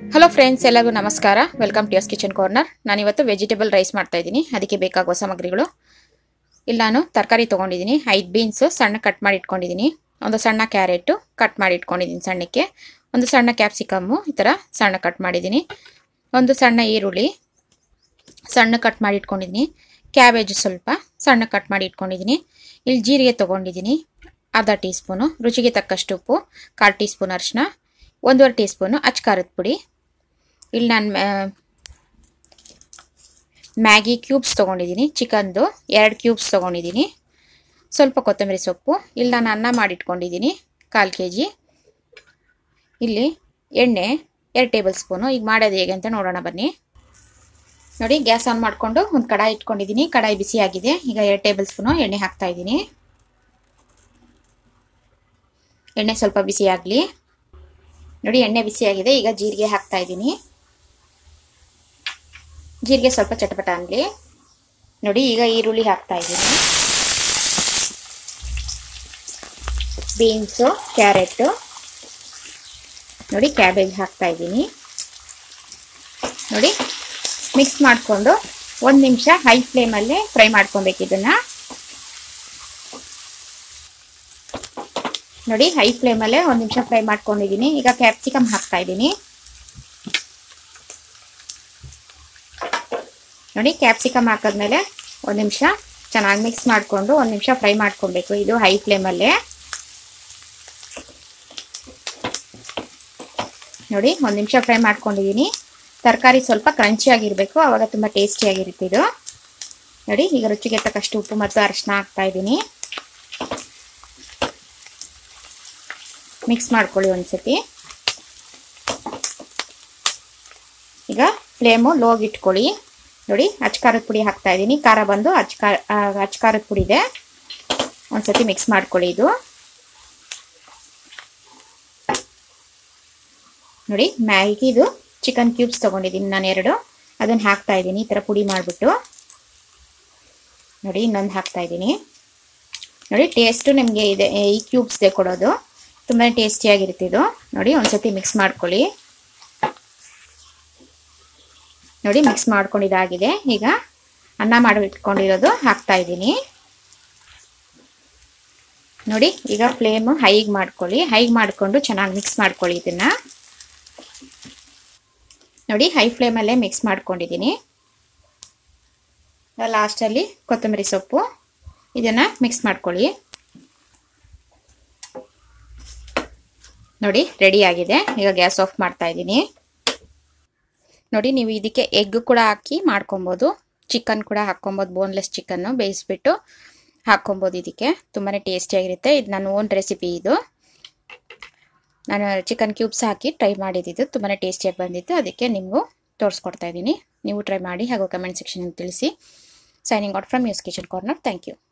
hello friends ಎಲ್ಲರಿಗೂ ನಮಸ್ಕಾರ welcome to ಯಸ್ ಕಿಚನ್ ಕಾರ್ನರ್ ನಾನಿವತ್ತು ವೆಜಿಟೇಬಲ್ ರೈಸ್ ಮಾಡ್ತಾ ಇದ್ದೀನಿ ಅದಕ್ಕೆ ಬೇಕಾಗುವ ಸಾಮಗ್ರಿಗಳು ಇಲ್ಲಿ ನಾನು ತರಕಾರಿ ತೊಗೊಂಡಿದ್ದೀನಿ ಐದು ಬೀನ್ಸು ಸಣ್ಣ ಕಟ್ ಮಾಡಿ ಇಟ್ಕೊಂಡಿದ್ದೀನಿ ಒಂದು ಸಣ್ಣ ಕ್ಯಾರೆಟು ಕಟ್ ಮಾಡಿ ಇಟ್ಕೊಂಡಿದ್ದೀನಿ ಸಣ್ಣಕ್ಕೆ ಒಂದು ಸಣ್ಣ ಕ್ಯಾಪ್ಸಿಕಮ್ಮು ಈ ಥರ ಸಣ್ಣ ಕಟ್ ಮಾಡಿದ್ದೀನಿ ಒಂದು ಸಣ್ಣ ಈರುಳ್ಳಿ ಸಣ್ಣ ಕಟ್ ಮಾಡಿ ಇಟ್ಕೊಂಡಿದ್ದೀನಿ ಕ್ಯಾಬೇಜ್ ಸ್ವಲ್ಪ ಸಣ್ಣ ಕಟ್ ಮಾಡಿ ಇಟ್ಕೊಂಡಿದ್ದೀನಿ ಇಲ್ಲಿ ಜೀರಿಗೆ ತೊಗೊಂಡಿದ್ದೀನಿ ಅರ್ಧ ಟೀ ಸ್ಪೂನು ರುಚಿಗೆ ತಕ್ಕಷ್ಟು ಉಪ್ಪು ಕಾಲು ಟೀ ಸ್ಪೂನ್ ಅರಿಶಿನ ಒಂದೂವರೆ ಟೀ ಸ್ಪೂನು ಅಚ್ಕಾರದ ಪುಡಿ ಇಲ್ಲಿ ನಾನು ಮ್ಯಾಗಿ ಕ್ಯೂಬ್ಸ್ ತೊಗೊಂಡಿದ್ದೀನಿ ಚಿಕನ್ದು ಎರಡು ಕ್ಯೂಬ್ಸ್ ತೊಗೊಂಡಿದ್ದೀನಿ ಸ್ವಲ್ಪ ಕೊತ್ತಂಬರಿ ಸೊಪ್ಪು ಇಲ್ಲಿ ನಾನು ಅನ್ನ ಮಾಡಿಟ್ಕೊಂಡಿದ್ದೀನಿ ಕಾಲು ಕೆ ಜಿ ಇಲ್ಲಿ ಎಣ್ಣೆ ಎರಡು ಟೇಬಲ್ ಸ್ಪೂನು ಈಗ ಮಾಡೋದು ಹೇಗೆ ಅಂತ ನೋಡೋಣ ಬನ್ನಿ ನೋಡಿ ಗ್ಯಾಸ್ ಆನ್ ಮಾಡಿಕೊಂಡು ಒಂದು ಕಡಾಯಿ ಇಟ್ಕೊಂಡಿದ್ದೀನಿ ಕಡಾಯಿ ಬಿಸಿ ಆಗಿದೆ ಈಗ ಎರಡು ಟೇಬಲ್ ಸ್ಪೂನು ಎಣ್ಣೆ ಹಾಕ್ತಾ ಇದ್ದೀನಿ ಎಣ್ಣೆ ಸ್ವಲ್ಪ ಬಿಸಿ ಆಗಲಿ ನೋಡಿ ಎಣ್ಣೆ ಬಿಸಿ ಆಗಿದೆ ಈಗ ಜೀರಿಗೆ ಹಾಕ್ತಾ ಇದ್ದೀನಿ ಜೀರಿಗೆ ಸ್ವಲ್ಪ ಚಟಪಟ ಅನ್ನಲಿ ನೋಡಿ ಈಗ ಈರುಳ್ಳಿ ಹಾಕ್ತಾ ಇದ್ದೀನಿ ಬೀನ್ಸು ಕ್ಯಾರೆಟು ನೋಡಿ ಕ್ಯಾಬೇಜ್ ಹಾಕ್ತಾ ಇದ್ದೀನಿ ನೋಡಿ ಮಿಕ್ಸ್ ಮಾಡಿಕೊಂಡು ಒಂದು ನಿಮಿಷ ಹೈ ಫ್ಲೇಮಲ್ಲೇ ಫ್ರೈ ಮಾಡ್ಕೊಬೇಕು ಇದನ್ನು ನೋಡಿ ಹೈ ಫ್ಲೇಮಲ್ಲೇ ಒಂದು ನಿಮಿಷ ಫ್ರೈ ಮಾಡ್ಕೊಂಡಿದ್ದೀನಿ ಈಗ ಕ್ಯಾಪ್ಸಿಕಮ್ ಹಾಕ್ತಾ ಇದ್ದೀನಿ ನೋಡಿ ಕ್ಯಾಪ್ಸಿಕಮ್ ಹಾಕಿದ್ಮೇಲೆ ಒಂದು ನಿಮಿಷ ಚೆನ್ನಾಗಿ ಮಿಕ್ಸ್ ಮಾಡಿಕೊಂಡು ಒಂದು ನಿಮಿಷ ಫ್ರೈ ಮಾಡ್ಕೊಬೇಕು ಇದು ಹೈ ಫ್ಲೇಮಲ್ಲೇ ನೋಡಿ ಒಂದು ನಿಮಿಷ ಫ್ರೈ ಮಾಡ್ಕೊಂಡಿದ್ದೀನಿ ತರಕಾರಿ ಸ್ವಲ್ಪ ಕ್ರಂಚಿಯಾಗಿರಬೇಕು ಆವಾಗ ತುಂಬ ಟೇಸ್ಟಿಯಾಗಿರುತ್ತೆ ಇದು ನೋಡಿ ಈಗ ರುಚಿಗೆ ತಕ್ಕಷ್ಟು ಉಪ್ಪು ಮತ್ತು ಅರಿಶಿನ ಹಾಕ್ತಾ ಇದ್ದೀನಿ ಮಿಕ್ಸ್ ಮಾಡ್ಕೊಳ್ಳಿ ಒಂದ್ಸತಿ ಈಗ ಫ್ಲೇಮು ಲೋಗ್ ಇಟ್ಕೊಳ್ಳಿ ನೋಡಿ ಅಚ್ಕಾರದ ಪುಡಿ ಹಾಕ್ತಾ ಇದ್ದೀನಿ ಖಾರ ಬಂದು ಅಚ್ಕಾರ ಅಚ್ಕಾರದ ಪುಡಿ ಇದೆ ಒಂದ್ಸತಿ ಮಿಕ್ಸ್ ಮಾಡ್ಕೊಳ್ಳಿ ಇದು ನೋಡಿ ಮ್ಯಾಗಿದು ಚಿಕನ್ ಕ್ಯೂಬ್ಸ್ ತೊಗೊಂಡಿದ್ದೀನಿ ನಾನು ಎರಡು ಅದನ್ನು ಹಾಕ್ತಾ ಇದ್ದೀನಿ ಈ ಥರ ಪುಡಿ ಮಾಡಿಬಿಟ್ಟು ನೋಡಿ ಇನ್ನೊಂದು ಹಾಕ್ತಾ ಇದ್ದೀನಿ ನೋಡಿ ಟೇಸ್ಟು ನಿಮಗೆ ಇದೆ ಈ ಕ್ಯೂಬ್ಸ್ದೇ ಕೊಡೋದು ತುಂಬಾ ಟೇಸ್ಟಿಯಾಗಿರುತ್ತೆ ಇದು ನೋಡಿ ಒಂದ್ಸತಿ ಮಿಕ್ಸ್ ಮಾಡ್ಕೊಳ್ಳಿ ನೋಡಿ ಮಿಕ್ಸ್ ಮಾಡ್ಕೊಂಡಿದ್ದಾಗಿದೆ ಈಗ ಅನ್ನ ಮಾಡಿ ಇಟ್ಕೊಂಡಿರೋದು ಹಾಕ್ತಾ ಇದ್ದೀನಿ ನೋಡಿ ಈಗ ಫ್ಲೇಮು ಹೈಗೆ ಮಾಡ್ಕೊಳ್ಳಿ ಹೈಗೆ ಮಾಡಿಕೊಂಡು ಚೆನ್ನಾಗಿ ಮಿಕ್ಸ್ ಮಾಡ್ಕೊಳ್ಳಿ ಇದನ್ನು ನೋಡಿ ಹೈ ಫ್ಲೇಮಲ್ಲೇ ಮಿಕ್ಸ್ ಮಾಡ್ಕೊಂಡಿದ್ದೀನಿ ಲಾಸ್ಟಲ್ಲಿ ಕೊತ್ತಂಬರಿ ಸೊಪ್ಪು ಇದನ್ನು ಮಿಕ್ಸ್ ಮಾಡ್ಕೊಳ್ಳಿ ನೋಡಿ ರೆಡಿ ಆಗಿದೆ ಈಗ ಗ್ಯಾಸ್ ಆಫ್ ಮಾಡ್ತಾ ಇದ್ದೀನಿ ನೋಡಿ ನೀವು ಇದಕ್ಕೆ ಎಗ್ ಕೂಡ ಹಾಕಿ ಮಾಡ್ಕೊಬೋದು ಚಿಕನ್ ಕೂಡ ಹಾಕ್ಕೊಬೋದು ಬೋನ್ಲೆಸ್ ಚಿಕನ್ನು ಬೇಯಿಸ್ಬಿಟ್ಟು ಹಾಕ್ಕೊಬೋದು ಇದಕ್ಕೆ ತುಂಬಾ ಟೇಸ್ಟಿಯಾಗಿರುತ್ತೆ ಇದು ನನ್ನ ಓನ್ ರೆಸಿಪಿ ಇದು ನಾನು ಚಿಕನ್ ಕ್ಯೂಬ್ಸ್ ಹಾಕಿ ಟ್ರೈ ಮಾಡಿದ್ದು ತುಂಬಾ ಟೇಸ್ಟಿಯಾಗಿ ಬಂದಿತ್ತು ಅದಕ್ಕೆ ನಿಮಗೂ ತೋರಿಸ್ಕೊಡ್ತಾ ಇದ್ದೀನಿ ನೀವು ಟ್ರೈ ಮಾಡಿ ಹಾಗೂ ಕಮೆಂಟ್ ಸೆಕ್ಷನಲ್ಲಿ ತಿಳಿಸಿ ಸೈನಿಂಗ್ ಔಟ್ ಫ್ರಮ್ ಯೂಸ್ ಕಿಚನ್ ಕಾರ್ನರ್ ಥ್ಯಾಂಕ್ ಯು